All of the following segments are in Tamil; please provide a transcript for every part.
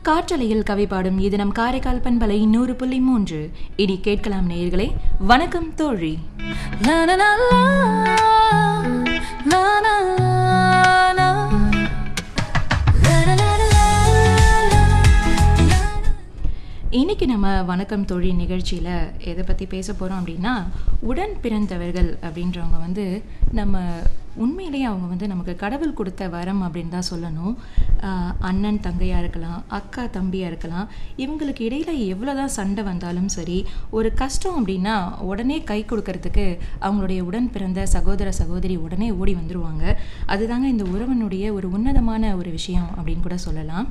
காற்றலையில் கவி பாடும் இது நம் காரைக்கால் பண்பலை நூறு புள்ளி மூன்று இனி கேட்கலாம் நேயர்களே வணக்கம் தோழி இன்னைக்கு நம்ம வணக்கம் தோழி நிகழ்ச்சியில் எதை பற்றி பேச போகிறோம் அப்படின்னா உடன் பிறந்தவர்கள் அப்படின்றவங்க வந்து நம்ம உண்மையிலேயே அவங்க வந்து நமக்கு கடவுள் கொடுத்த வரம் அப்படின்னு தான் சொல்லணும் ஆஹ் அண்ணன் தங்கையாக இருக்கலாம் அக்கா தம்பியாக இருக்கலாம் இவங்களுக்கு இடையில எவ்வளோ தான் சண்டை வந்தாலும் சரி ஒரு கஷ்டம் அப்படின்னா உடனே கை கொடுக்கறதுக்கு அவங்களுடைய உடன் பிறந்த சகோதர சகோதரி உடனே ஓடி வந்துருவாங்க அதுதாங்க இந்த உறவனுடைய ஒரு உன்னதமான ஒரு விஷயம் அப்படின்னு கூட சொல்லலாம்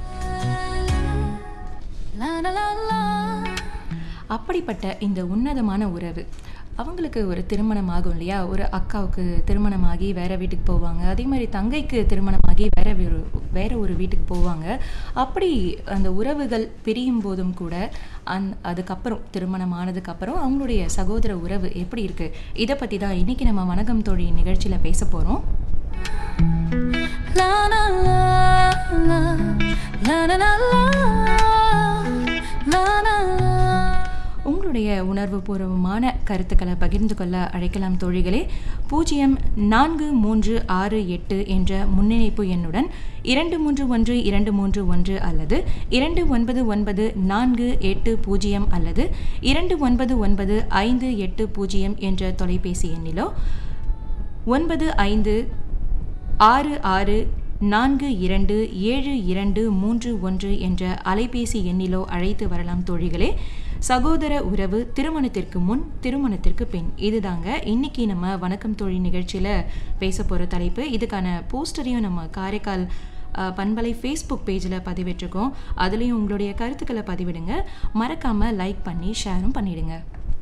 அப்படிப்பட்ட இந்த உன்னதமான உறவு அவங்களுக்கு ஒரு திருமணம் ஆகும் இல்லையா ஒரு அக்காவுக்கு திருமணமாகி வேற வீட்டுக்கு போவாங்க அதே மாதிரி தங்கைக்கு திருமணமாகி வேற ஒரு வேற ஒரு வீட்டுக்கு போவாங்க அப்படி அந்த உறவுகள் பிரியும் போதும் கூட அந் அதுக்கப்புறம் திருமணம் ஆனதுக்கப்புறம் அவங்களுடைய சகோதர உறவு எப்படி இருக்கு இதை பற்றி தான் இன்னைக்கு நம்ம வணக்கம் தோழி நிகழ்ச்சியில் பேச போகிறோம் உங்களுடைய உணர்வுபூர்வமான கருத்துக்களை பகிர்ந்து கொள்ள அழைக்கலாம் தோழிகளே பூஜ்ஜியம் நான்கு மூன்று ஆறு எட்டு என்ற முன்னிணைப்பு எண்ணுடன் இரண்டு மூன்று ஒன்று இரண்டு மூன்று ஒன்று அல்லது இரண்டு ஒன்பது ஒன்பது நான்கு எட்டு பூஜ்ஜியம் அல்லது இரண்டு ஒன்பது ஒன்பது ஐந்து எட்டு பூஜ்ஜியம் என்ற தொலைபேசி எண்ணிலோ ஒன்பது ஐந்து ஆறு ஆறு நான்கு இரண்டு ஏழு இரண்டு மூன்று ஒன்று என்ற அலைபேசி எண்ணிலோ அழைத்து வரலாம் தோழிகளே சகோதர உறவு திருமணத்திற்கு முன் திருமணத்திற்கு பின் இதுதாங்க இன்னைக்கு நம்ம வணக்கம் தோழி நிகழ்ச்சியில் பேச போகிற தலைப்பு இதுக்கான போஸ்டரையும் நம்ம காரைக்கால் அஹ், பண்பலை ஃபேஸ்புக் பேஜில் பதிவிட்டிருக்கோம் அதுலேயும் உங்களுடைய கருத்துக்களை பதிவிடுங்க மறக்காமல் லைக் பண்ணி ஷேரும் பண்ணிடுங்க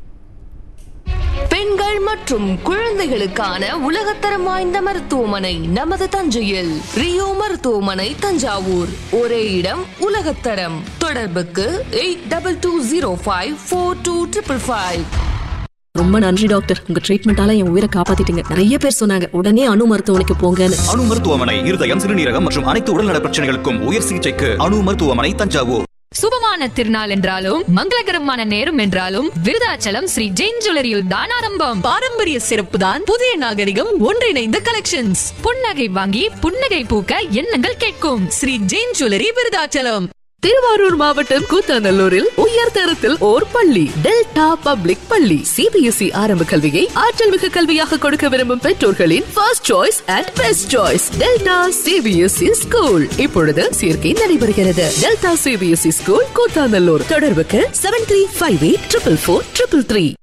பெண்கள் மற்றும் குழந்தைகளுக்கான உலகத்தரம் வாய்ந்த மருத்துவமனை நமது தஞ்சையில் ரியோ மருத்துவமனை தஞ்சாவூர் ஒரே இடம் உலகத்தரம் தொடர்புக்கு eight double two zero five four two triple five ரொம்ப நன்றி டாக்டர் உங்க ட்ரீட்மெண்டால என் உயிரை காப்பாத்திட்டீங்க நிறைய பேர் சொன்னாங்க உடனே அணு மருத்துவமனைக்கு போங்கன்னு அணு மருத்துவமனை இருதயம் சிறுநீரகம் மற்றும் அனைத்து உடல்நல பிரச்சனைகளுக்கும் உயர் சிகிச்சைக்கு அணு மருத்துவமனை தஞ்சாவூர் சுபமான திருநாள் என்றாலும் மங்களகரமான நேரம் என்றாலும் விருதாச்சலம் ஸ்ரீ ஜெயின் ஜுவல்லரியில் தான் ஆரம்பம் பாரம்பரிய சிறப்பு தான் புதிய நாகரிகம் ஒன்றிணைந்த கலெக்ஷன்ஸ் புன்னகை வாங்கி புன்னகை பூக்க எண்ணங்கள் கேட்கும் ஸ்ரீ ஜெயின் ஜுவல்லரி விருதாச்சலம் திருவாரூர் மாவட்டம் கூத்தாநல்லூரில் உயர் தரத்தில் ஓர் பள்ளி டெல்டா பப்ளிக் பள்ளி சிபிஎஸ்இ ஆரம்ப கல்வியை ஆற்றல் மிகு கல்வியாக கொடுக்க விரும்பும் பெற்றோர்களின் first choice and best choice Delta CBSE school இப்பொழுது சேர்க்கை நடைபெறுகிறது டெல்டா சிபிஎஸ்இ ஸ்கூல் கூத்தாநல்லூர் தொடர்புக்கு seven three five eight triple four triple three